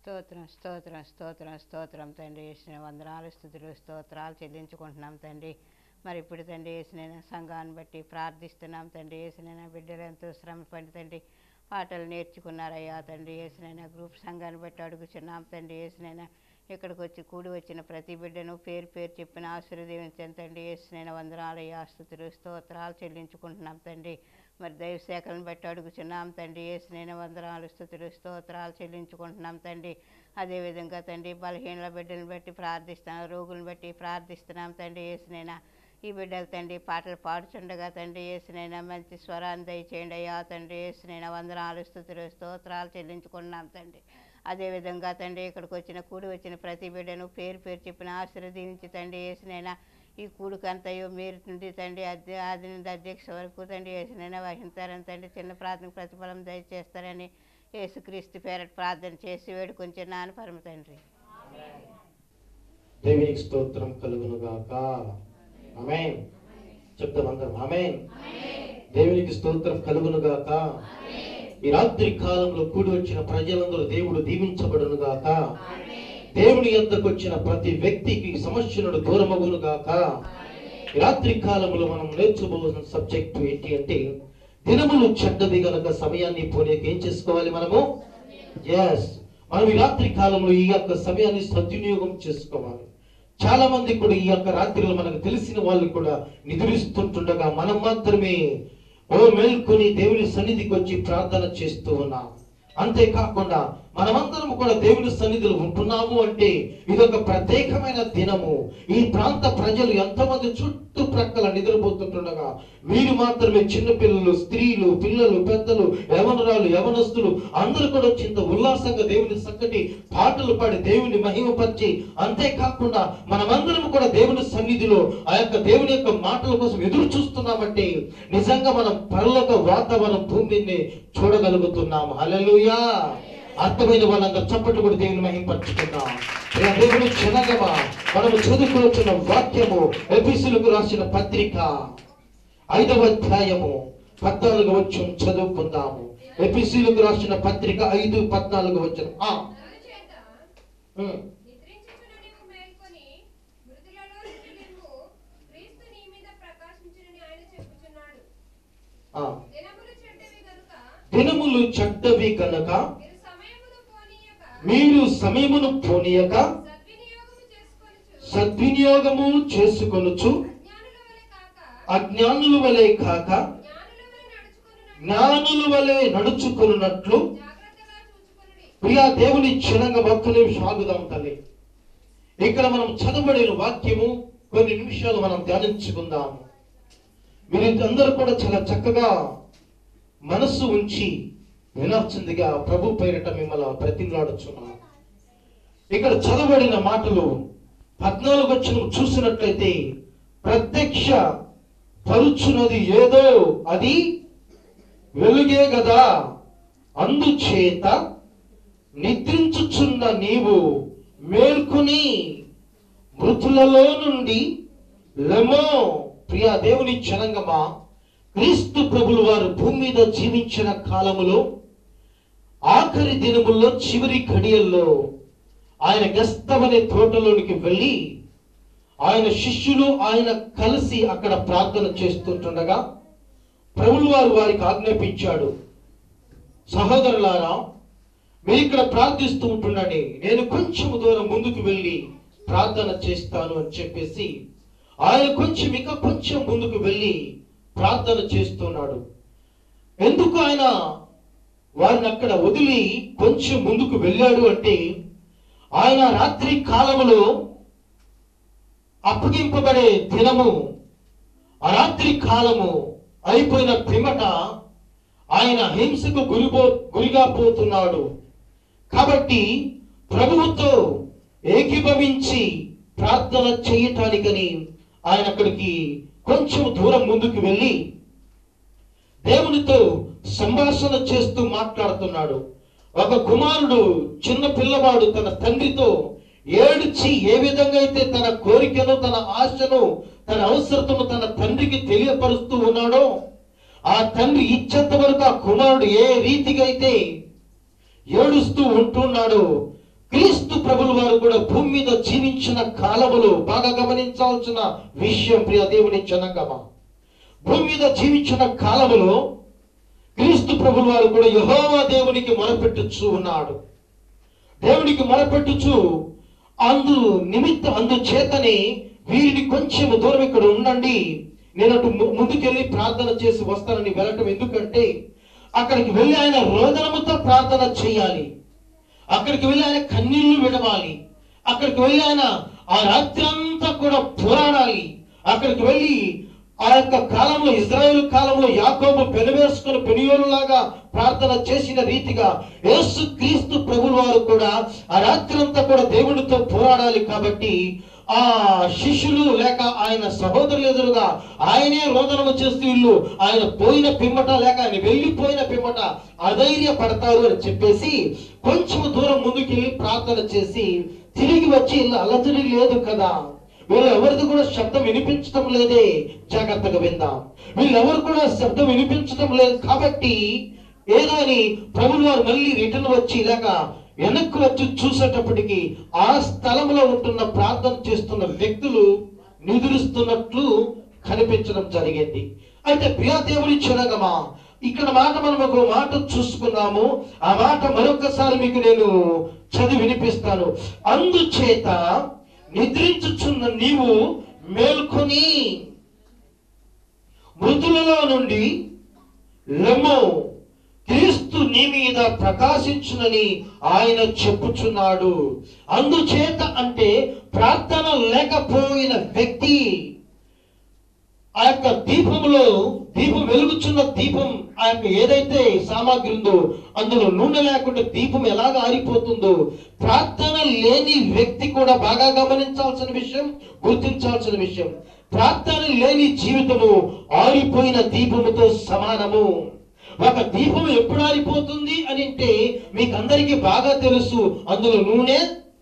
స్తోత్రం స్తోత్రం స్తోత్రం స్తోత్రం తండ్రి వేసిన వందనాలు స్థుతులు స్తోత్రాలు చెల్లించుకుంటున్నాం తండ్రి మరి ఇప్పుడు తండ్రి వేసిన సంఘాన్ని బట్టి ప్రార్థిస్తున్నాం తండ్రి వేసిన బిడ్డలు ఎంతో శ్రమ పడి తండ్రి పాటలు నేర్చుకున్నారయ్యా తండ్రి వేసిన గ్రూప్ సంఘాన్ని బట్టి అడుగుచున్నాం తండ్రి వేసిన ఇక్కడికి వచ్చి కూడి వచ్చిన ప్రతి బిడ్డను పేరు పేరు చెప్పిన ఆశీర్వదించండి తండ్రి వేసిన వందనాలయ్యా స్థుతులు స్తోత్రాలు చెల్లించుకుంటున్నాం తండ్రి మరి దైవ శాఖలను బట్టి అడుగుచున్నాం తండ్రి వేసిన వందనాలు స్థుతులు స్తోత్రాలు చెల్లించుకుంటున్నాం తండ్రి అదేవిధంగా తండ్రి బలహీనల బిడ్డలను బట్టి ప్రార్థిస్తున్నాం రోగులను బట్టి ప్రార్థిస్తున్నాం తండ్రి వేసినైనా ఈ బిడ్డలు తండ్రి పాటలు పాడుచుండగా తండ్రి వేసినైనా మంచి స్వరాన్ని దయచేయండి అయ్యా తండ్రి వేసినైనా వందనాలు స్థుతులు స్తోత్రాలు చెల్లించుకున్నాం తండ్రి అదేవిధంగా తండ్రి ఇక్కడికి వచ్చిన కూడి వచ్చిన ప్రతి బిడ్డను పేరు పేరు చెప్పిన ఆశీర్వదించి తండ్రి వేసినైనా ఈ కూడికంతయో మీరు నుండి తండ్రి అధ్య ఆది నుండి అధ్యక్ష వరకు తండ్రి వేసినైనా వహించారని తండ్రి చిన్న ప్రార్థన ప్రతిఫలం దయచేస్తారని యేసుక్రీస్తు పేరట ప్రార్థన చేసి వేడుకొంచున్నాను పరమ తండ్రి దేవునికి స్తోత్రం కలుగును గాక ఆమేన్ చెప్తాం అందరం ఆమేన్ దేవునికి స్తోత్రం కలుగును గాక ఈ రాత్రి కాలంలో కూడి వచ్చిన ప్రజలందరూ దేవుడు దీవించబడును గాక దేవుని యొద్దకు వచ్చిన ప్రతి వ్యక్తికి సమస్య నుండి దూరమగును గాక ఈ రాత్రి కాలంలో మనం నేర్చుకోవాల్సిన సబ్జెక్టు ఏంటి అంటే దినములు చెడ్డది గనక సమయాన్ని పోనీకి ఏం చేసుకోవాలి మనము ఎస్ మనం ఈ రాత్రి కాలంలో ఈ యొక్క సమయాన్ని సద్వినియోగం చేసుకోవాలి చాలా మంది కూడా ఈ యొక్క రాత్రిలో మనకు తెలిసిన వాళ్ళు కూడా నిద్రిస్తుంటుండగా మనం మాత్రమే ఓ మేల్కొని దేవుని సన్నిధికి వచ్చి ప్రార్థన చేస్తూ ఉన్నాం అంతేకాకుండా మనమందరం కూడా దేవుని సన్నిధిలో ఉంటున్నాము అంటే ఇదొక ప్రత్యేకమైన దినము ఈ ప్రాంత ప్రజలు ఎంతమంది చుట్టుప్రక్కల నిద్రపోతుంటుండగా వీరు మాత్రమే చిన్నపిల్లలు స్త్రీలు పిల్లలు పెద్దలు యవనరాలు యవనస్తులు అందరూ కూడా చింత ఉల్లాసంగా దేవుని చక్కటి పాటలు పాడి దేవుని మహిమపరిచి అంతేకాకుండా మనమందరం కూడా దేవుని సన్నిధిలో ఆ యొక్క దేవుని యొక్క మాటల కోసం ఎదురు చూస్తున్నామంటే నిజంగా మనం పరలోక వాతావరణం భూమిని చూడగలుగుతున్నాం హల్లెలూయా అర్థమైన వాళ్ళందరూ చప్పట్లు కూడా దేవుని మహింపరచుకుందాం ప్రియ దేవుని క్షణగమా మనము చదువుకోవచ్చిన వాక్యము ఎపిసులకు రాసిన పత్రిక ఐదవ అధ్యాయము పద్నాలుగు వచ్చం చదువుకుందాము ఎపిసీలకు రాసిన పత్రిక ఐదు పద్నాలుగు వచ్చిన అందుచేత నిద్రించుచున్న నీవు మేల్కొని మృతులలో నుండి నిన్ను క్రీస్తు నీ మీద ప్రకాశించునని ఆయన చెప్పుచున్నాడు దినములు చెడ్డవి గనుక దినములు చెడ్డవి కనుక మీరు సమయమును పోనీయక మీరు సమయమును పోనీయక సద్వినియోగము చేసుకొనుచు సద్వినియోగము చేసుకొనుచు అజ్ఞానుల వలె కాక అజ్ఞానుల వలె కాక జ్ఞానుల వలె జ్ఞానుల వలె నడుచుకొనున్నట్లు నడుచుకున్నట్లు జాగ్రత్తగా చూచుకొనుడి ప్రియా దేవుని క్షణంగా ఒక్క నిమిషం ఆగుదాం తల్లి ఇక్కడ మనం చదవబడిన వాక్యము కొన్ని నిమిషాలు మనం ధ్యానించుకుందాం మీరు అందరూ కూడా చాలా చక్కగా మనస్సు ఉంచి వినాల్సిందిగా ప్రభు పేరిట మిమ్మల్ని ప్రతిమలాడుచున్నాను ఇక్కడ చదవబడిన మాటలు పద్నాలుగు వచ్చిన చూసినట్లయితే ప్రత్యక్ష పరుచున్నది ఏదో అది వెలుగే గదా అందుచేత నిద్రించుచున్న నీవు మేల్కొని మృతులలో నుండి లెమో ప్రియా దేవుని జనంగమా క్రీస్తు ప్రభులు వారు భూమి మీద జీవించిన కాలములో ఆఖరి దినముల్లో చివరి ఘడియల్లో ఆయన గస్తమనే తోటలోనికి వెళ్ళి ఆయన శిష్యులు ఆయన కలిసి అక్కడ ప్రార్థన చేస్తుంటుండగా ప్రభులు వారు వారికి ఆజ్ఞాపించాడు సహోదరులారా మీరు ఇక్కడ ప్రార్థిస్తూ ఉంటుండండి నేను కొంచెం దూరం ముందుకు వెళ్ళి ప్రార్థన చేస్తాను అని చెప్పేసి ఆయన కొంచెం ఇంకా కొంచెం ముందుకు వెళ్ళి ప్రార్థన చేస్తున్నాడు ఎందుకు ఆయన వారిని అక్కడ వదిలి కొంచెం ముందుకు వెళ్ళాడు అంటే ఆయన రాత్రి కాలములో అప్పగింపబడే దినము ఆ రాత్రి కాలము అయిపోయిన పిమ్మట ఆయన హింసకు గురిపో గురిగా పోతున్నాడు కాబట్టి ప్రభువుతో ఏకీభవించి ప్రార్థన చేయటానికని ఆయన అక్కడికి కొంచెం దూరం ముందుకు వెళ్ళి దేవునితో సంభాషణ చేస్తూ మాట్లాడుతున్నాడు ఒక కుమారుడు చిన్న పిల్లవాడు తన తండ్రితో ఏడ్చి ఏ విధంగా అయితే తన కోరికను తన ఆశను తన అవసరతను తన తండ్రికి తెలియపరుస్తూ ఉన్నాడో ఆ తండ్రి ఇచ్చేంత వరకు ఆ కుమారుడు ఏ రీతిగా అయితే ఏడుస్తూ ఉంటున్నాడు క్రీస్తు ప్రభుల వారు కూడా భూమి మీద జీవించిన కాలములో బాగా గమనించాల్సిన విషయం ప్రియ దేవుని జనంగమా భూమి మీద జీవించిన కాలములో క్రీస్తు ప్రభుల వారు కూడా యెహోవా దేవునికి మొరపెట్టుచు ఉన్నాడు దేవునికి మొరపెట్టుచు అందు నిమిత్తం అందు చేతని వీరిని కొంచెం దూరం ఇక్కడ ఉండండి నేను అటు ము- ముందుకెళ్ళి ప్రార్థన చేసి వస్తానని వెళ్ళటం ఎందుకంటే అక్కడికి వెళ్ళి ఆయన రోదనముతో ప్రార్థన చేయాలి అక్కడికి వెళ్ళి ఆయన కన్నీళ్లు విడవాలి అక్కడికి వెళ్ళి ఆయన ఆ రాత్రి అంతా కూడా పోరాడాలి అక్కడికి వెళ్ళి ఆ యొక్క కాలంలో ఇజ్రాయేల్ కాలంలో యాకోబు పెనవేసుకుని పెనియోలులాగా ప్రార్థన చేసిన రీతిగా యేసు క్రీస్తు ప్రభుల వారు కూడా ఆ రాత్రి అంతా కూడా దేవుడితో పోరాడాలి కాబట్టి ఆ శిష్యులు లేక ఆయన సహోదరులు ఎదురుగా ఆయనే రోదనము చేస్తూ వీళ్ళు ఆయన పోయిన పిమ్మట లేక ఆయన వెళ్ళిపోయిన పిమ్మట అధైర్య పడతారు అని చెప్పేసి కొంచెం దూరం ముందుకెళ్ళి ప్రార్థన చేసి తిరిగి వచ్చి ఇల్లు అలజడి లేదు కదా వీళ్ళు ఎవరిది కూడా శబ్దం వినిపించడం లేదే జాగ్రత్తగా విందాం వీళ్ళెవరు కూడా శబ్దం వినిపించడం లేదు కాబట్టి ఏదో అని ప్రభులు వారు మళ్ళీ రిటర్న్ వచ్చి లేక వెనక్కి వచ్చి చూసేటప్పటికి ఆ స్థలంలో ఉంటున్న ప్రార్థన చేస్తున్న వ్యక్తులు నిదురుస్తున్నట్లు కనిపించడం జరిగింది అయితే ప్రియా దేవుని చెరగమా ఇక్కడ మాట మనం ఒక మాట చూసుకున్నాము ఆ మాట మరొకసారి మీకు నేను చదివి వినిపిస్తాను అందుచేత నిద్రించుచున్న నీవు మేల్కొని మృతులలో నుండి లెమ్ము క్రీస్తు నీ మీద ప్రకాశించునని ఆయన చెప్పుచున్నాడు అందుచేత అంటే ప్రార్థన లేకపోయిన వ్యక్తి ఆ యొక్క దీపములో దీపం వెలుగుచున్న దీపం ఆ యొక్క ఏదైతే సామాగ్రి ఉందో అందులో నూనె లేకుండా దీపం ఎలాగ ఆరిపోతుందో ప్రార్థన లేని వ్యక్తి కూడా బాగా గమనించాల్సిన విషయం గుర్తించాల్సిన విషయం ప్రార్థన లేని జీవితము ఆరిపోయిన దీపముతో సమానము ఒక దీపం ఎప్పుడు ఆరిపోతుంది అని అంటే మీకు అందరికీ బాగా తెలుసు అందులో నూనె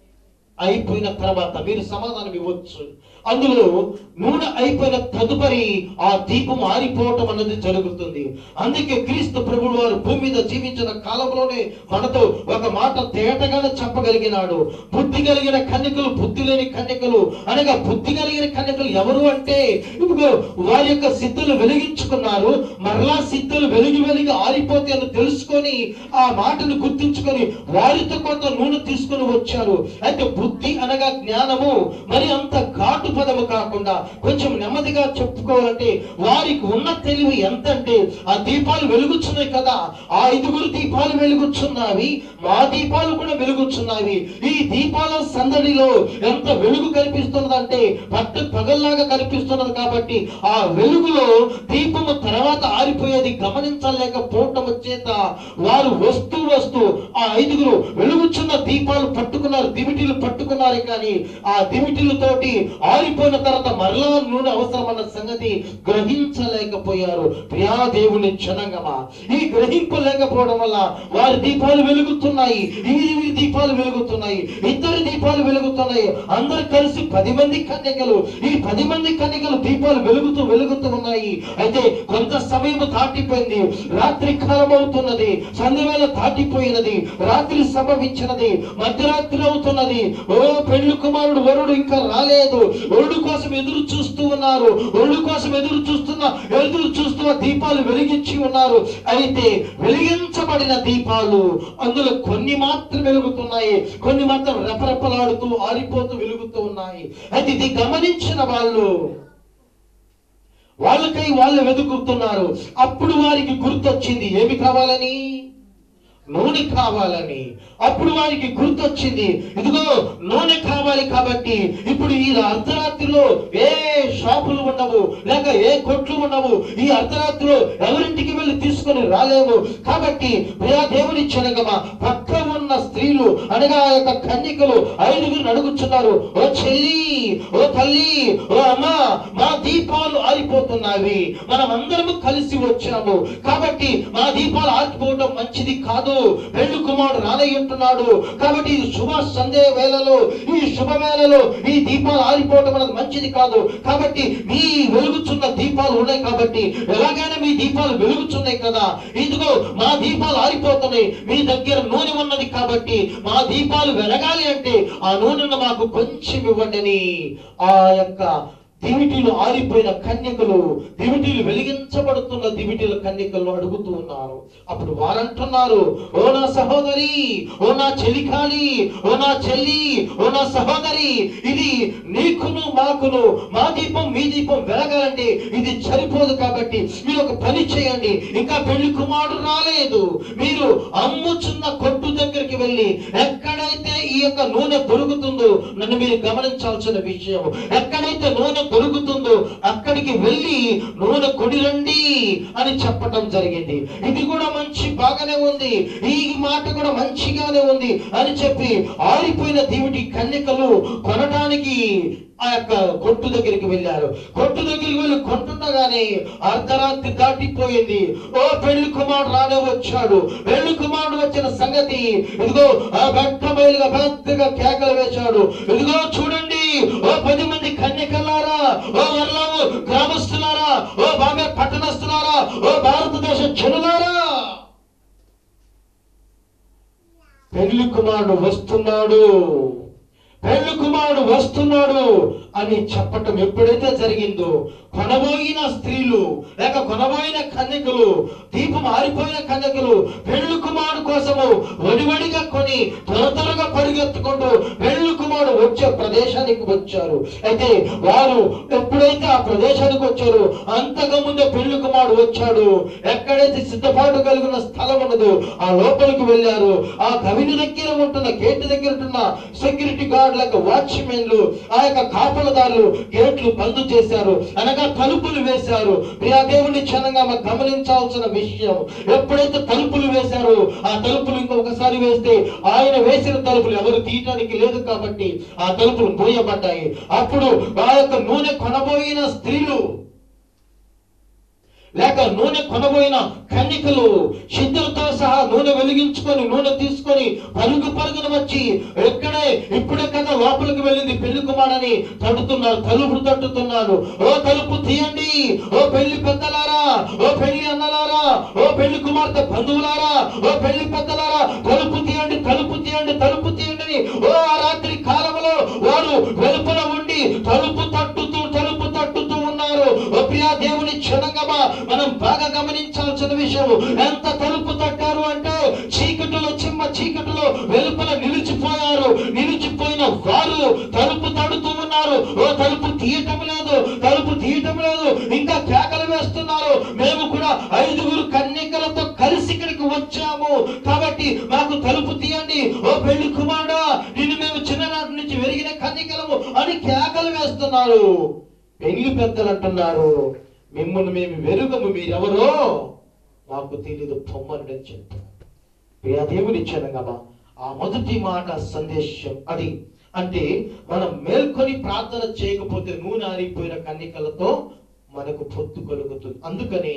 అయిపోయిన తర్వాత మీరు సమాధానం ఇవ్వచ్చు అందులో నూనె అయిపోయిన తదుపరి ఆ దీపం ఆరిపోవటం అన్నది జరుగుతుంది అందుకే క్రీస్తు ప్రభుడు వారు భూమి మీద జీవించిన కాలంలోనే మనతో ఒక మాట తేటగానే చెప్పగలిగినాడు బుద్ధి కలిగిన కన్యకలు బుద్ధి లేని కన్యకలు అనగా బుద్ధి కలిగిన కన్యకలు ఎవరు అంటే ఇదిగో వారి యొక్క సిద్ధులు వెలిగించుకున్నారు మరలా సిద్ధులు వెలిగి వెలిగి ఆరిపోతే అని తెలుసుకొని ఆ మాటను గుర్తుంచుకొని వారితో కొంత నూనె తీసుకొని వచ్చారు అయితే బుద్ధి అనగా జ్ఞానము మరి అంత ఘాటు పదము కాకుండా కొంచెం నెమ్మదిగా చెప్పుకోవాలంటే వారికి ఉన్న తెలివి ఎంత అంటే ఆ దీపాలు వెలుగుచున్నాయి కదా ఆ ఐదుగురు దీపాలు వెలుగుచున్నవి మా దీపాలు కూడా వెలుగుచున్నవి ఈ దీపాల సందడిలో ఎంత వెలుగు కనిపిస్తున్నదంటే పట్టు పగల్లాగా కనిపిస్తున్నది కాబట్టి ఆ వెలుగులో దీపము తర్వాత ఆరిపోయేది గమనించలేకపోవటం చేత వారు వస్తూ వస్తూ ఆ ఐదుగురు వెలుగుచున్న దీపాలు పట్టుకున్నారు దివిటీలు పట్టుకున్నారు కానీ ఆ దివిటీలతోటి ఆరిపోయిన తర్వాత మరలా నూనె అవసరమన్న సంగతి గ్రహించలేకపోయారు ప్రియా దేవుని జనంగమా ఈ గ్రహింపలేకపోవడం వల్ల వారి దీపాలు వెలుగుతున్నాయి ఈ ఈ దీపాలు వెలుగుతున్నాయి ఇద్దరు దీపాలు వెలుగుతున్నాయి అందరు కలిసి పది మంది కన్యకలు ఈ పది మంది కన్యకలు దీపాలు వెలుగుతూ వెలుగుతూ ఉన్నాయి అయితే కొంత సమయం దాటిపోయింది రాత్రి కాలం అవుతున్నది సంధ్యవేళ దాటిపోయినది రాత్రి సంభవించినది మధ్యరాత్రి అవుతున్నది ఓ పెళ్లి కుమారుడు వరుడు ఇంకా రాలేదు వరుడు కోసం ఎదురు చూస్తూ ఉన్నారు వరుడు కోసం ఎదురు చూస్తున్న ఎదురు చూస్తున్న దీపాలు వెలిగించి ఉన్నారు అయితే వెలిగించబడిన దీపాలు అందులో కొన్ని మాత్రం వెలుగుతున్నాయి కొన్ని మాత్రం రెపరెపలాడుతూ ఆరిపోతూ వెలుగుతూ ఉన్నాయి అయితే ఇది గమనించిన వాళ్ళు వాళ్ళకై వాళ్ళు వెతుకుతున్నారు అప్పుడు వారికి గుర్తొచ్చింది ఏమి కావాలని నూనె కావాలని అప్పుడు వారికి గుర్తొచ్చింది ఇదిగో నూనె కావాలి కాబట్టి ఇప్పుడు ఈ అర్ధరాత్రిలో ఏ షాపులు ఉండవు లేక ఏ కొట్లు ఉండవు ఈ అర్ధరాత్రిలో ఎవరింటికి వెళ్ళి తీసుకొని రాలేము కాబట్టి ప్రియా దేవుని చెనగమా పక్క ఉన్న స్త్రీలు అనగా ఆ యొక్క కన్యకలు ఐదుగురు అడుగుచున్నారు ఓ చెల్లి ఓ తల్లి ఓ అమ్మ మా దీపాలు ఆరిపోతున్నాయి మనం అందరము కలిసి వచ్చాము కాబట్టి మా దీపాలు ఆరిపోవడం మంచిది కాదు కాదు పెళ్లి కుమారుడు రానయ్యుంటున్నాడు కాబట్టి ఈ శుభ సందేహ వేళలో ఈ శుభ వేళలో ఈ దీపాలు ఆరిపోవటం అనేది మంచిది కాదు కాబట్టి మీ వెలుగుచున్న దీపాలు ఉన్నాయి కాబట్టి ఎలాగైనా మీ దీపాలు వెలుగుచున్నాయి కదా ఇదిగో మా దీపాలు ఆరిపోతున్నాయి మీ దగ్గర నూనె ఉన్నది కాబట్టి మా దీపాలు వెలగాలి అంటే ఆ నూనెను మాకు కొంచెం ఇవ్వండి అని ఆ యొక్క దివిటీలు ఆరిపోయిన కన్యకలు దివిటీలు వెలిగించబడుతున్న దివిటీల కన్యకలు అడుగుతూ ఉన్నారు అప్పుడు వారంటున్నారు ఓ నా సహోదరి ఓ నా చెలికాలి ఓ నా చెల్లి ఓ నా సహోదరి ఇది నీకును మాకును మా దీపం మీ దీపం వెలగాలంటే ఇది సరిపోదు కాబట్టి మీరు ఒక పని చేయండి ఇంకా పెళ్లి కుమారుడు రాలేదు మీరు అమ్ముచున్న కొట్టు దగ్గరికి వెళ్ళి ఎక్కడైతే ఈ యొక్క నూనె దొరుకుతుందో నన్ను మీరు గమనించాల్సిన విషయం ఎక్కడైతే నూనె దొరుకుతుందో అక్కడికి వెళ్ళి నూనె కొడిరండి అని చెప్పటం జరిగింది ఇది కూడా మంచి బాగానే ఉంది ఈ మాట కూడా మంచిగానే ఉంది అని చెప్పి ఆరిపోయిన దీవిటి కన్యకలు కొనడానికి ఆ యొక్క కొట్టు దగ్గరికి వెళ్ళారు కొట్టు దగ్గరికి వెళ్ళి కొంటుండగానే అర్ధరాత్రి దాటిపోయింది ఓ పెళ్లి కుమారుడు రానే వచ్చాడు పెళ్లి కుమారుడు వచ్చిన సంగతి ఇదిగో ఆ బెట్ట బయలుగా పెద్దగా కేకలు వేశాడు ఇదిగో చూడండి ఓ పది మంది కన్యకలారా ఓ వర్లము గ్రామస్తులారా ఓ బాగా పట్టణస్తులారా ఓ భారతదేశ జనులారా పెళ్లి కుమారుడు వస్తున్నాడు పెళ్లి కుమారుడు వస్తున్నాడు అని చెప్పటం ఎప్పుడైతే జరిగిందో కొనబోయిన స్త్రీలు లేక కొనబోయిన కన్యకలు దీపం ఆరిపోయిన కన్యకలు పెళ్లి కుమారుడు కోసము వడివడిగా కొని త్వర త్వరగా పరిగెత్తుకుంటూ పెళ్లి కుమారుడు వచ్చే ప్రదేశానికి వచ్చారు అయితే వారు ఎప్పుడైతే ఆ ప్రదేశానికి వచ్చారో అంతకు ముందే పెళ్లి కుమారుడు వచ్చాడు ఎక్కడైతే సిద్ధపాటు కలిగిన స్థలం ఉన్నదో ఆ లోపలికి వెళ్ళారు ఆ కవిని దగ్గర ఉంటున్న గేట్ దగ్గర ఉంటున్న సెక్యూరిటీ గార్డ్ లేక వాచ్మెన్లు ఆ యొక్క కాపలదారులు గేట్లు బంద్ చేశారు అనగా తలుపులు వేశారు ప్రియా దేవుని క్షణంగా మనం గమనించాల్సిన విషయం ఎప్పుడైతే తలుపులు వేశారో ఆ తలుపులు ఇంకొకసారి వేస్తే ఆయన వేసిన తలుపులు ఎవరు తీయటానికి లేదు కాబట్టి ఆ తలుపులు మూయబడ్డాయి అప్పుడు ఆ యొక్క నూనె కొనబోయిన స్త్రీలు లేక నూనె కొనబోయిన కన్నికలు సిద్ధులతో సహా నూనె వెలిగించుకొని నూనె తీసుకొని పరుగు పరుగున వచ్చి ఎక్కడే ఇప్పుడే కదా లోపలికి వెళ్ళింది పెళ్లి కుమారని తడుతున్నారు తలుపు తట్టుతున్నారు ఓ తలుపు తీయండి ఓ పెళ్లి పెద్దలారా ఓ పెళ్లి అన్నలారా ఓ పెళ్లి కుమార్తె బంధువులారా ఓ పెళ్లి పెద్దలారా తలుపు తీయండి తలుపు తీయండి తలుపు తీయండి అని ఓ ఆ రాత్రి కాలంలో వారు వెలుపల ఉండి తలుపు తట్టుతూ తలుపు తట్టుతూ ఉన్నారు ఓ ప్రియా దేవుని క్షణంగా మనం బాగా గమనించాల్సిన విషయం ఎంత తలుపు తట్టారు అంటే చీకటిలో చిమ్మ చీకటిలో వెలుపల నిలిచిపోయారు నిలిచిపోయిన వారు తలుపు తడుతూ ఉన్నారు ఓ తలుపు తీయటం లేదు తలుపు తీయటం లేదు ఇంకా కేకలు వేస్తున్నారు మేము కూడా ఐదుగురు కన్యకలతో కలిసి ఇక్కడికి వచ్చాము కాబట్టి మాకు తలుపు తీయండి ఓ పెళ్లి కుమారుడా నిన్ను మేము చిన్ననాటి నుంచి వెరిగిన కన్యకలము అని కేకలు వేస్తున్నారు పెళ్లి పెద్దలు అంటున్నారు మిమ్మల్ని మేము వెరుగము మీరెవరో మాకు తెలియదు పొమ్మని చెప్పారు ప్రియ దేవుని ఇచ్చాను ఆ మొదటి మాట సందేశం అది అంటే మనం మేల్కొని ప్రార్థన చేయకపోతే నూనె ఆరిపోయిన కన్నికలతో మనకు పొత్తు కలుగుతుంది అందుకని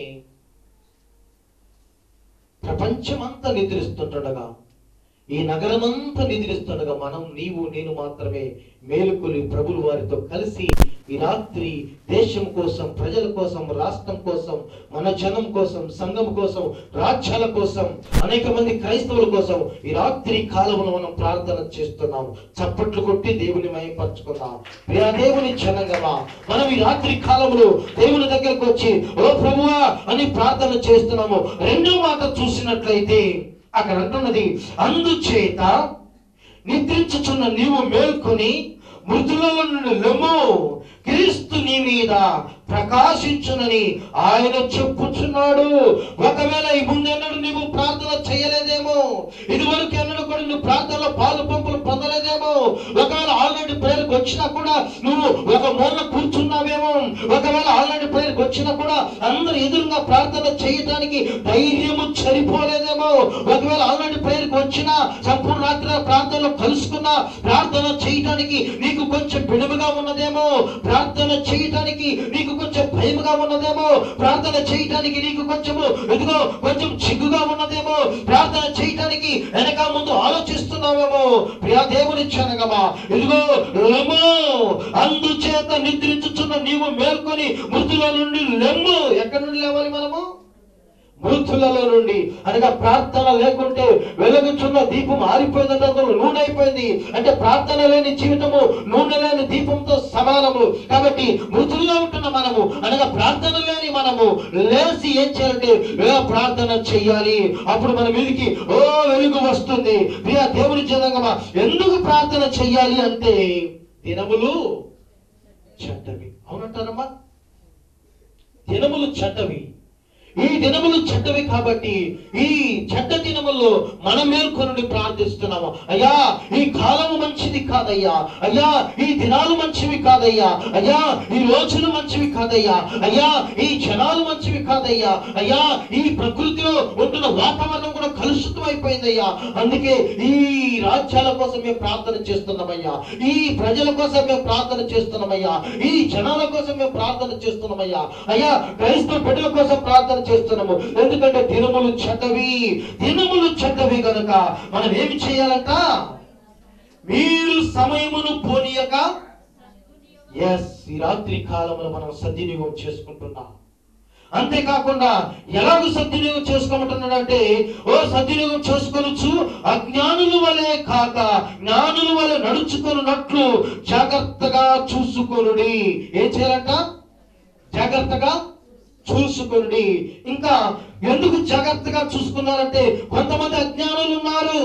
ప్రపంచమంతా నిద్రిస్తుండగా ఈ నగరమంతా నిద్రిస్తుండగా మనం నీవు నేను మాత్రమే మేలుకొని ప్రభులు వారితో కలిసి ఈ రాత్రి దేశం కోసం ప్రజల కోసం రాష్ట్రం కోసం మన జనం కోసం సంఘం కోసం రాజ్యాల కోసం అనేక మంది క్రైస్తవుల కోసం ఈ రాత్రి కాలంలో మనం ప్రార్థన చేస్తున్నాం చప్పట్లు కొట్టి దేవుని మయపరచుకుందాం ప్రియా దేవుని జనంగమా మనం ఈ రాత్రి కాలంలో దేవుని దగ్గరకు వచ్చి ఓ ప్రభువా అని ప్రార్థన చేస్తున్నాము రెండో మాట చూసినట్లయితే అక్కడ అంటున్నది అందుచేత నిద్రించుచున్న నీవు మేల్కొని మృతులలో నుండి లెమ్ము క్రీస్తు నీ మీద ప్రకాశించునని ఆయన చెప్పుచున్నాడు ఒకవేళ ఈ ముందెన్నడు నీవు ప్రార్థన చేయలేదేమో ఇదివరకు ఎన్నడూ కూడా నువ్వు ప్రార్థనలో పాలు పంపులు పొందలేదేమో ఒకవేళ ఆల్రెడీ ప్రేయర్కి వచ్చినా కూడా నువ్వు ఒక మూల కూర్చున్నావేమో ఒకవేళ ఆల్రెడీ ప్రేయర్కి వచ్చినా కూడా అందరు ఎదురుగా ప్రార్థన చేయటానికి ధైర్యము సరిపోలేదేమో ఒకవేళ ఆల్రెడీ ప్రేయర్కి వచ్చినా సంపూర్ణ రాత్రి ప్రార్థనలో మందిరంలో కలుసుకున్నా ప్రార్థన చేయటానికి నీకు కొంచెం బిడుముగా ఉన్నదేమో ప్రార్థన చేయటానికి నీకు కొంచెం భయముగా ఉన్నదేమో ప్రార్థన చేయటానికి నీకు కొంచెము ఇదిగో కొంచెం చిగ్గుగా ఉన్నదేమో ప్రార్థన చేయటానికి వెనక ముందు ఆలోచిస్తున్నావేమో ప్రియా దేవుని చనగమా ఇదిగో లెమ్ము అందుచేత నిద్రించుచున్న నీవు మేల్కొని మృతుల నుండి లెమ్ము ఎక్కడి నుండి లేవాలి మనము మృతులలో నుండి అనగా ప్రార్థన లేకుంటే వెలుగుచున్న దీపం ఆరిపోయిందంటే అందులో నూనె అయిపోయింది అంటే ప్రార్థన లేని జీవితము నూనె లేని దీపంతో సమానము కాబట్టి మృతులుగా ఉంటున్న మనము అనగా ప్రార్థన లేని మనము లేచి ఏం చేయాలంటే ఏ ప్రార్థన చెయ్యాలి అప్పుడు మన మీదకి ఓ వెలుగు వస్తుంది ప్రియ దేవుని జనంగమా ఎందుకు ప్రార్థన చెయ్యాలి అంటే దినములు చెడ్డవి అవునంటారమ్మా దినములు చెడ్డవి ఈ దినములు చెడ్డవి కాబట్టి ఈ చెడ్డ దినముల్లో మనం మేల్కొని ప్రార్థిస్తున్నాము అయ్యా ఈ కాలము మంచిది కాదయ్యా అయ్యా ఈ దినాలు మంచివి కాదయ్యా అయ్యా ఈ రోజులు మంచివి కాదయ్యా అయ్యా ఈ జనాలు మంచివి కాదయ్యా అయ్యా ఈ ప్రకృతిలో ఉంటున్న వాతావరణం కూడా కలుషితం అయిపోయిందయ్యా అందుకే ఈ రాజ్యాల కోసం మేము ప్రార్థన చేస్తున్నామయ్యా ఈ ప్రజల కోసం మేము ప్రార్థన చేస్తున్నామయ్యా ఈ జనాల కోసం మేము ప్రార్థన చేస్తున్నామయ్యా అయ్యా క్రైస్తవ బిడ్డల కోసం ప్రార్థన చేస్తున్నాము ఎందుకంటే దినములు చెడ్డవి దినములు చెడ్డవి గనుక మనం ఏమి చేయాలంట మీరు సమయమును పోనీయక ఎస్ ఈ రాత్రి కాలమును మనం సద్వినియోగం చేసుకుంటున్నాం అంతేకాకుండా ఎలాగ సద్వినియోగం చేసుకోమంటున్నాడంటే ఓ సద్వినియోగం చేసుకోవచ్చు అజ్ఞానుల వలె కాక జ్ఞానుల వలె నడుచుకున్నట్లు జాగ్రత్తగా చూసుకొనుడి ఏం చేయాలంట జాగ్రత్తగా చూసుకొనుడి ఇంకా ఎందుకు జాగ్రత్తగా చూసుకున్నారంటే కొంతమంది అజ్ఞానులు ఉన్నారు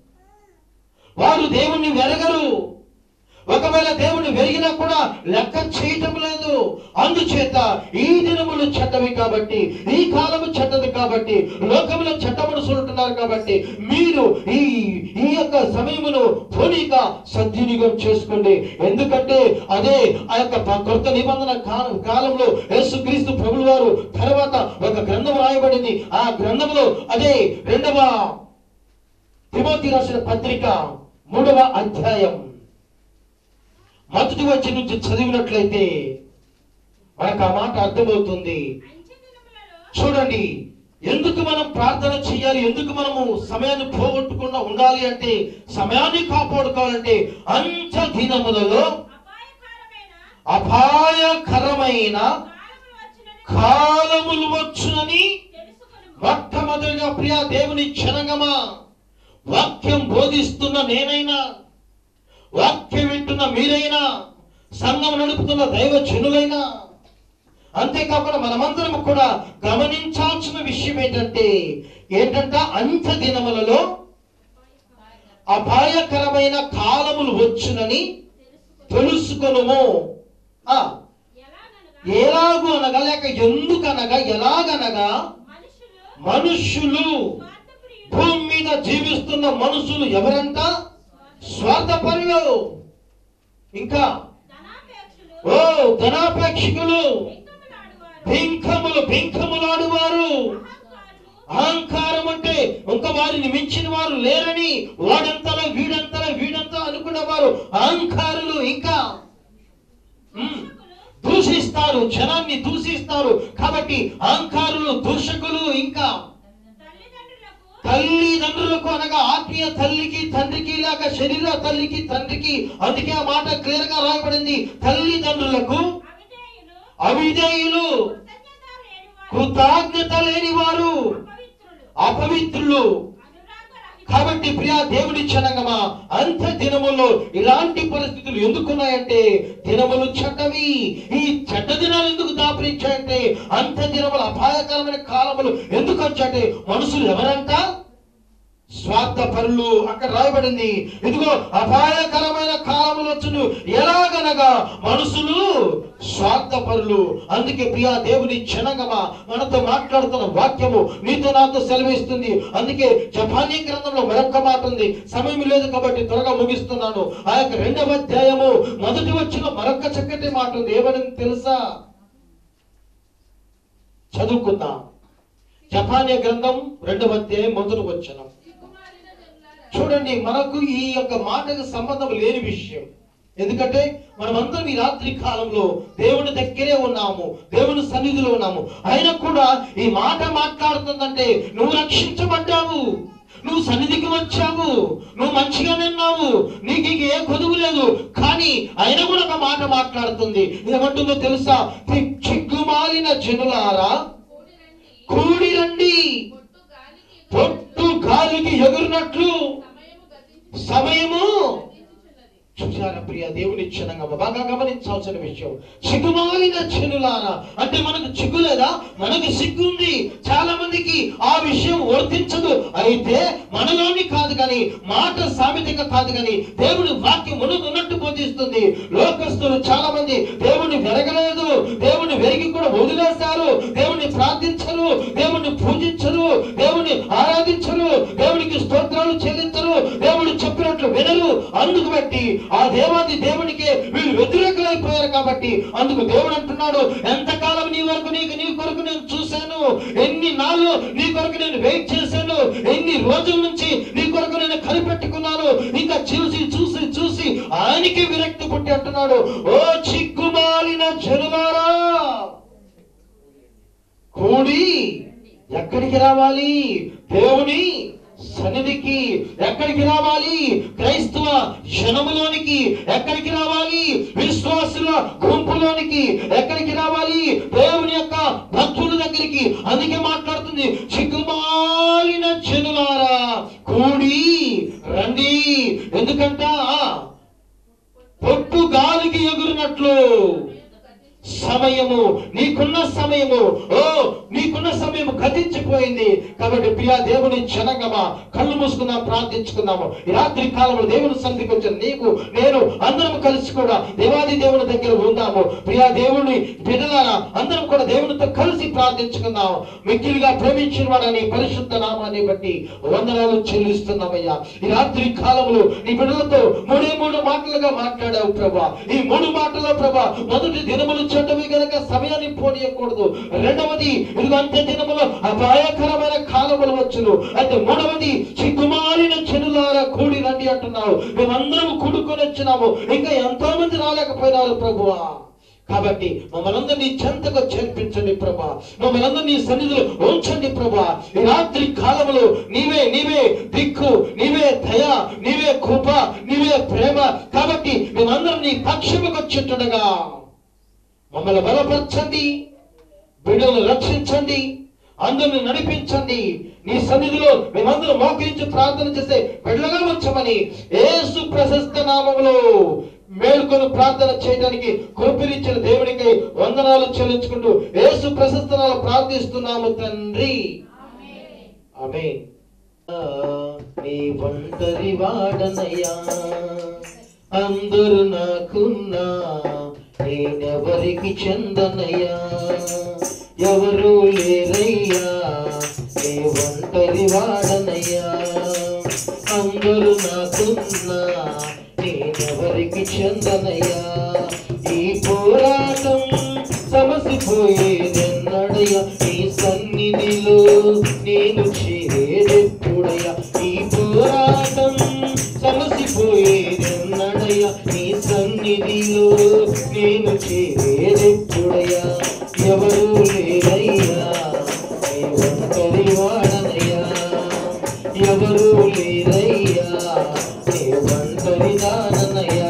వారు దేవుణ్ణి వెరగరు ఒకవేళ దేవుని వెరిగినా కూడా లెక్క చేయటం లేదు అందుచేత ఈ దినములు చెడ్డవి కాబట్టి ఈ కాలము చెడ్డది కాబట్టి లోకములో చెడ్డ మనుషులు ఉంటున్నారు కాబట్టి మీరు ఈ ఈ యొక్క సమయమును పోనీక సద్వినియోగం చేసుకోండి ఎందుకంటే అదే ఆ యొక్క ప- కొత్త నిబంధన కాల- కాలంలో యేసుక్రీస్తు ప్రభుల వారు తర్వాత ఒక గ్రంథం రాయబడింది ఆ గ్రంథంలో అదే రెండవ తిమోతి రాసిన పత్రిక మూడవ అధ్యాయం మొదటి వచ్చి నుంచి చదివినట్లయితే మనకు ఆ మాట అర్థమవుతుంది అంచె దినములలో చూడండి ఎందుకు మనం ప్రార్థన చేయాలి ఎందుకు మనము సమయాన్ని పోగొట్టకుండా ఉండాలి అంటే సమయాన్ని కాపాడుకోవాలంటే అంచ దినములలో అపాయకరమైన అపాయకరమైన కాలములు కాలములు వచ్చునని వచ్చునని తెలుసుకొనుము మొట్టమొదటిగా ప్రియా దేవుని క్షణగమా వాక్యం బోధిస్తున్న నేనైనా వాక్యం వింటున్న మీరైనా సంఘం నడుపుతున్న దైవ జనులైనా అంతేకాకుండా మనమందరం కూడా గమనించాల్సిన విషయం ఏంటంటే ఏంటంట అంత్య దినములలో అపాయకరమైన కాలములు వచ్చునని తెలుసుకొనుము ఆ, ఎలాగనగా ఎలాగు అనగా లేక ఎందుకనగా ఎలాగనగా మనుషులు మనుష్యులు స్వార్థప్రియులు భూమి మీద జీవిస్తున్న మనుషులు ఎవరంట స్వార్థపరులు ఇంకా ధనాపేక్షలు ఓ ధనాపేక్షకులు బెంకములాడువారు బింకములు బింకములాడువారు అహంకారులు అహంకారం అంటే ఇంకా వారిని మించిన వారు లేరని వాడంతలా వీడంతలా వీడంతా అనుకునేవారు అహంకారులు ఇంకా ఉమ్, దూషిస్తారు జనాన్ని దూషిస్తారు కాబట్టి అహంకారులు దూషకులు ఇంకా తల్లిదండ్రులకు తల్లిదండ్రులకు అనగా ఆత్మీయ తల్లికి తండ్రికి లేక శరీర తల్లికి తండ్రికి అందుకే ఆ మాట క్లియర్ గా రాయబడింది తల్లిదండ్రులకు అవిధేయులు అవిధేయులు కృతజ్ఞత లేని వారు కృతజ్ఞత లేని వారు అపవిత్రులు అపవిత్రులు అనురాగరహితులు కాబట్టి ప్రియా దేవుడి క్షణంగమా అంత దినముల్లో ఇలాంటి పరిస్థితులు ఎందుకున్నాయంటే దినములు చెడ్డవి ఈ చెడ్డ దినాలు ఎందుకు దాపరించాయంటే అంత దినములు అపాయకరమైన కాలములు ఎందుకు వచ్చాయంటే మనుషులు ఎవరంట స్వార్థపరులు అక్కడ రాయబడింది ఇదిగో అపాయకరమైన కాలములు వచ్చును ఎలాగనగా మనుషులు స్వార్థపరులు అందుకే ప్రియా దేవుని క్షణగమా మనతో మాట్లాడుతున్న వాక్యము నీతో నాతో సెలవిస్తుంది అందుకే జపానీ గ్రంథంలో మరొక మాట ఉంది సమయం లేదు కాబట్టి త్వరగా ముగిస్తున్నాను ఆ యొక్క రెండవ అధ్యాయము మొదటి వచ్చిన మరొక చక్కటి మాట ఉంది ఏమని తెలుసా చదువుకుందాం జపానీ గ్రంథం రెండవ అధ్యాయం మొదటి వచ్చిన చూడండి మనకు ఈ యొక్క మాటకు సంబంధం లేని విషయం ఎందుకంటే మనమందరం ఈ రాత్రి కాలంలో దేవుని దగ్గరే ఉన్నాము దేవుని సన్నిధిలో ఉన్నాము అయినా కూడా ఈ మాట మాట్లాడుతుందంటే నువ్వు రక్షించబడ్డావు నువ్వు సన్నిధికి వచ్చావు నువ్వు మంచిగానే ఉన్నావు నీకు ఇంక ఏ కొదువు లేదు కానీ అయినా కూడా ఒక మాట మాట్లాడుతుంది ఏమంటుందో తెలుసా చి- చిగ్గుమాలిన జనులారా కూడి రండి పొట్టు గాలికి ఎగురునట్లు సమయము చూసారా ప్రియ దేవుని క్షణంగా బాగా గమనించాల్సిన విషయం సిగ్గుమాలిన చెనులారా అంటే మనకు సిగ్గు లేదా మనకు సిగ్గు ఉంది చాలా మందికి ఆ విషయం వర్తించదు అయితే మనలోని కాదు కానీ మాట సామెతగా కాదు కానీ దేవుని వాక్యం ఉన్నది ఉన్నట్టు బోధిస్తుంది లోకస్తులు చాలా మంది దేవుని వెరగలేదు దేవుని వెరిగి కూడా వదిలేస్తారు దేవుని ప్రార్థించరు దేవుని పూజించరు దేవుని ఆరాధించరు దేవునికి స్తోత్రాలు చెల్లించరు దేవుడు చెప్పినట్లు వినరు అందుకు బట్టి ఆ దేవాది దేవునికే వీళ్ళు వ్యతిరేకులైపోయారు కాబట్టి అందుకు దేవుడు అంటున్నాడు ఎంతకాలం నీ వరకు నీకు నీ కొరకు నేను చూశాను ఎన్ని నాళ్ళు నీ కొరకు నేను వెయిట్ చేశాను ఎన్ని రోజుల నుంచి నీ కొరకు నేను కనిపెట్టుకున్నాను ఇంకా చూసి చూసి చూసి ఆయనకి విరక్తి పుట్టి అంటున్నాడు ఓ చిక్కుమాలిన జనులారా కూడి ఎక్కడికి రావాలి దేవుని సన్నిధికి ఎక్కడికి రావాలి క్రైస్తవ జనములోనికి ఎక్కడికి రావాలి విశ్వాసుల గుంపులోనికి ఎక్కడికి రావాలి దేవుని యొక్క భక్తుల దగ్గరికి అందుకే మాట్లాడుతుంది చిక్కుమాలిన జనులారా కూడి రండి ఎందుకంట పొట్టు గాలికి ఎగురినట్లు సమయము నీకున్న సమయము ఓ నీకున్న సమయం గతించిపోయింది కాబట్టి ప్రియా దేవుని జనగమా కళ్ళు మూసుకుందాం ప్రార్థించుకుందాము ఈ రాత్రి కాలంలో దేవుని సన్నిధికి వచ్చిన నీకు నేను అందరం కలిసి కూడా దేవాది దేవుని దగ్గర ఉందాము ప్రియా దేవుని బిడ్డలారా అందరం కూడా దేవునితో కలిసి ప్రార్థించుకుందాం మిక్కిలిగా ప్రేమించిన వాడని పరిశుద్ధ నామాన్ని బట్టి వందనాలు చెల్లిస్తున్నామయ్యా ఈ రాత్రి కాలంలో నీ బిడ్డలతో మూడే మూడు మాటలుగా మాట్లాడావు ప్రభా ఈ మూడు మాటల్లో ప్రభా మొదటి దినములు చెడ్డవి గనక సమయాన్ని పోనీయకూడదు రెండవది ఇదిగో అంత్య దినములో అపాయకరమైన కాలములు వచ్చును అయితే మూడవది చిక్కుమారిన చెనులారా కూడి రండి అంటున్నావు మేమందరం కూడుకొని వచ్చినాము ఇంకా ఎంతో మంది రాలేకపోయినారు ప్రభువా కాబట్టి మమ్మల్ని అందరినీ చెంతగా చేర్పించండి ప్రభా మమ్మల్ని అందరినీ సన్నిధిలో ఉంచండి ప్రభా ఈ రాత్రి కాలంలో నీవే నీవే దిక్కు నీవే దయ నీవే కృప నీవే ప్రేమ కాబట్టి మేమందరం నీ పక్షముకు వచ్చేట్టుగా మమ్మల్ని బలపరచండి బిడ్డలను రక్షించండి అందరిని నడిపించండి నీ సన్నిధిలో మేమందరం మోకరించి ప్రార్థన చేసే బిడ్డలుగా వచ్చమని యేసు ప్రశస్త నామములో మేల్కొని ప్రార్థన చేయడానికి కృపరిచ్చిన దేవునికి వందనాలు చెల్లించుకుంటూ యేసు ప్రశస్త నామములో ప్రార్థిస్తున్నాము తండ్రి ఆమె నీ ఒంటరి వాడనయ్యా అందరూ నాకున్నా నేనెవరికి చెందనయ్యా ఎవరు లేరయ్యా నీ ఒంటరి వాడనయ్యా అందరూ నాకున్నా నేనెవరికి చెందనయ్యా ఈ పోరాటం సమసిపోయేదెన్నడయ్యా నీ సన్నిధిలో నేను చేరేదెప్పుడయ్యా ఈ పోరాటం సమసిపోయేదెన్నడయ్యా నీ సన్నిధిలో నేను చేరేదెప్పుడయ్యా ఎవరు లేరయ్యా నీ ఒంటరి వాడనయ్యా ఎవరు లేరయ్యా నీ ఒంటరి దాననయ్యా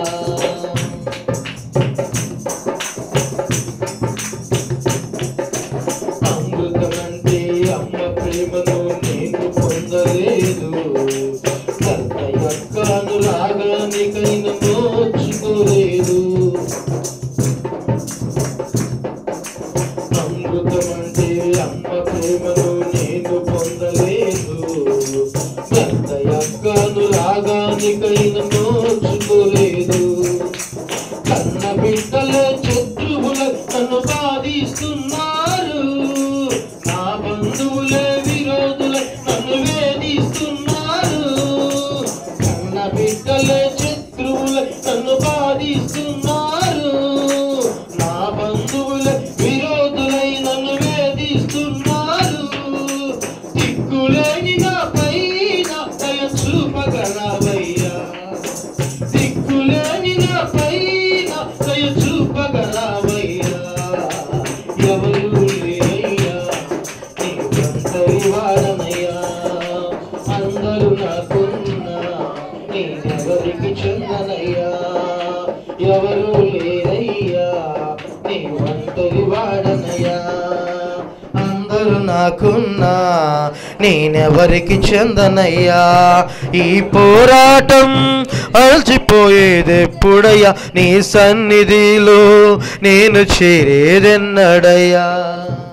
అమృతమంటే అమ్మ ప్రేమను నేను పొందలేదు భర్త యొక్క అనురాగానికైనా నోచుకోలేదు అమృతమంటే అమ్మ ప్రేమను నేను పొందలేదు భర్త యొక్క అనురాగానికైనా నోచుకోలేదు కన్న బిడ్డల శత్రువుల నన్ను బాధిస్తున్నారు నా బంధువులే విరోధుల నన్ను వేధిస్తున్నారు కన్న బిడ్డల శత్రువుల నన్ను బాధిస్తున్నారు నా బంధువుల విరోధులై నన్ను వేధిస్తున్నారు దిక్కులేని నా పైన దయ చూప ఎవరికి చెందనయ్యా ఎవరు లేరయ్యా నీ ఒంటరి వాడనయ్యా అందరూ నాకున్నా నేనెవరికి చెందనయ్యా ఈ పోరాటం అలసిపోయేదెప్పుడయ్యా నీ సన్నిధిలో నేను చేరేదెన్నడయ్యా